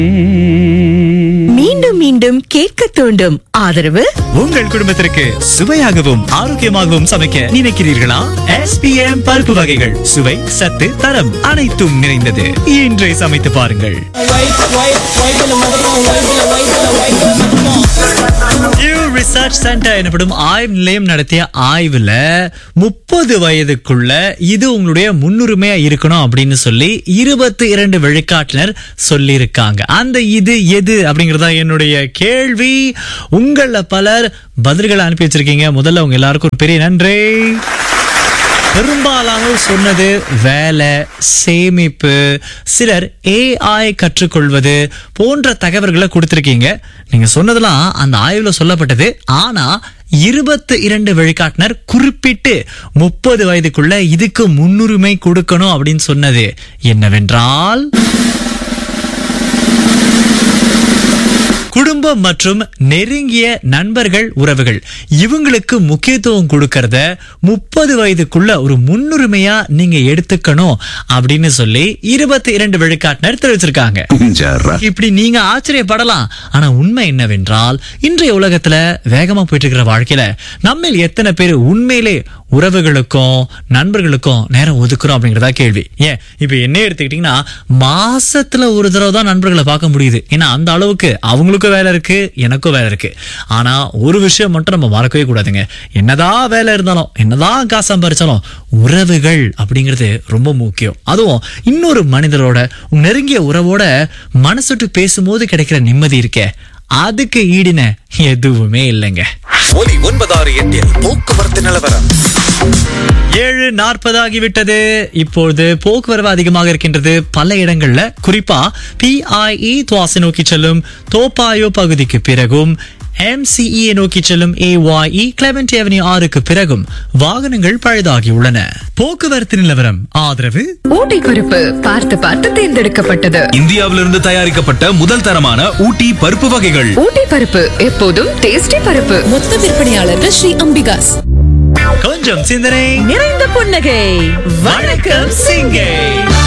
மீண்டும் மீண்டும் கேட்க தூண்டும் ஆதரவு உங்கள் குடும்பத்திற்கு சுவையாகவும் ஆரோக்கியமாகவும் சமைக்க நினைக்கிறீர்களா எஸ்பிஎம் பருப்பு வகைகள் சுவை சத்து தரம் அனைத்தும் நிறைந்தது இன்றே சமைத்து பாருங்கள் Pew Research Center எனப்படும் ஆய்வு நிலையம் நடத்திய ஆய்வுல முப்பது வயதுக்குள்ள இது உங்களுடைய முன்னுரிமையா இருக்கணும் அப்படின்னு சொல்லி இருபத்தி இரண்டு விழுக்காட்டினர் சொல்லியிருக்காங்க அந்த இது எது அப்படிங்கறதா என்னுடைய கேள்வி உங்கள பலர் பதில்களை அனுப்பி வச்சிருக்கீங்க முதல்ல உங்க எல்லாருக்கும் ஒரு பெரிய நன்றி பெரும்பாலானோர் சொன்னது வேலை சேமிப்பு சிலர் ஏஐ கற்றுக்கொள்வது போன்ற தகவல்களை கொடுத்திருக்கீங்க நீங்க சொன்னதெல்லாம் அந்த ஆய்வுல சொல்லப்பட்டது ஆனா இருபத்தி இரண்டு வழிகாட்டினர் குறிப்பிட்டு முப்பது வயதுக்குள்ள இதுக்கு முன்னுரிமை கொடுக்கணும் அப்படின்னு சொன்னது என்னவென்றால் குடும்பம் மற்றும் நெருங்கிய நண்பர்கள் உறவுகள் இவங்களுக்கு முக்கியத்துவம் கொடுக்கறத முப்பது வயதுக்குள்ள ஒரு முன்னுரிமையா நீங்க எடுத்துக்கணும் அப்படின்னு சொல்லி இருபத்தி இரண்டு விழுக்காட்டினர் தெரிவிச்சிருக்காங்க இப்படி நீங்க ஆச்சரியப்படலாம் ஆனா உண்மை என்னவென்றால் இன்றைய உலகத்துல வேகமா போயிட்டு இருக்கிற வாழ்க்கையில நம்மில் எத்தனை பேர் உண்மையிலே உறவுகளுக்கும் நண்பர்களுக்கும் நேரம் ஒதுக்குறோம் அப்படிங்கறதா கேள்வி ஏன் இப்ப என்ன எடுத்துக்கிட்டீங்கன்னா மாசத்துல ஒரு தடவை தான் நண்பர்களை பார்க்க முடியுது ஏன்னா அந்த அளவுக்கு அவங்களுக்கும் வேலை இருக்கு எனக்கும் வேலை இருக்கு ஆனா ஒரு விஷயம் மட்டும் நம்ம மறக்கவே கூடாதுங்க என்னதான் வேலை இருந்தாலும் என்னதான் காசு சம்பாரிச்சாலும் உறவுகள் அப்படிங்கிறது ரொம்ப முக்கியம் அதுவும் இன்னொரு மனிதரோட உங்க நெருங்கிய உறவோட மனசுட்டு பேசும்போது கிடைக்கிற நிம்மதி இருக்கே அதுக்கு ஈடின எதுவுமே இல்லைங்க ஒலி ஒன்பதாறு எட்டில் போக்குவரத்து நிலவரம் ஏழு நாற்பது ஆகிவிட்டது இப்பொழுது போக்குவரவு அதிகமாக இருக்கின்றது பல இடங்கள்ல குறிப்பா பிஐஇ துவாசை நோக்கி செல்லும் தோப்பாயோ பகுதிக்கு பிறகும் MCE -யை நோக்கி செல்லும் ஏஒய்இ கிளெமெண்ட் அவென்யூ ஆறுக்கு பிறகும் வாகனங்கள் பழுதாகியுள்ளன போக்குவரத்து நிலவரம் ஆதரவு ஊட்டி பருப்பு பார்த்து பார்த்து தேர்ந்தெடுக்கப்பட்டது இந்தியாவிலிருந்து தயாரிக்கப்பட்ட முதல் தரமான ஊட்டி பருப்பு வகைகள் ஊட்டி பருப்பு எப்போதும் டேஸ்டி பருப்பு மொத்த விற்பனையாளர்கள் ஸ்ரீ அம்பிகாஸ் கொஞ்சம் சிந்தனை நிறைந்த புன்னகை வணக்கம் சிங்கை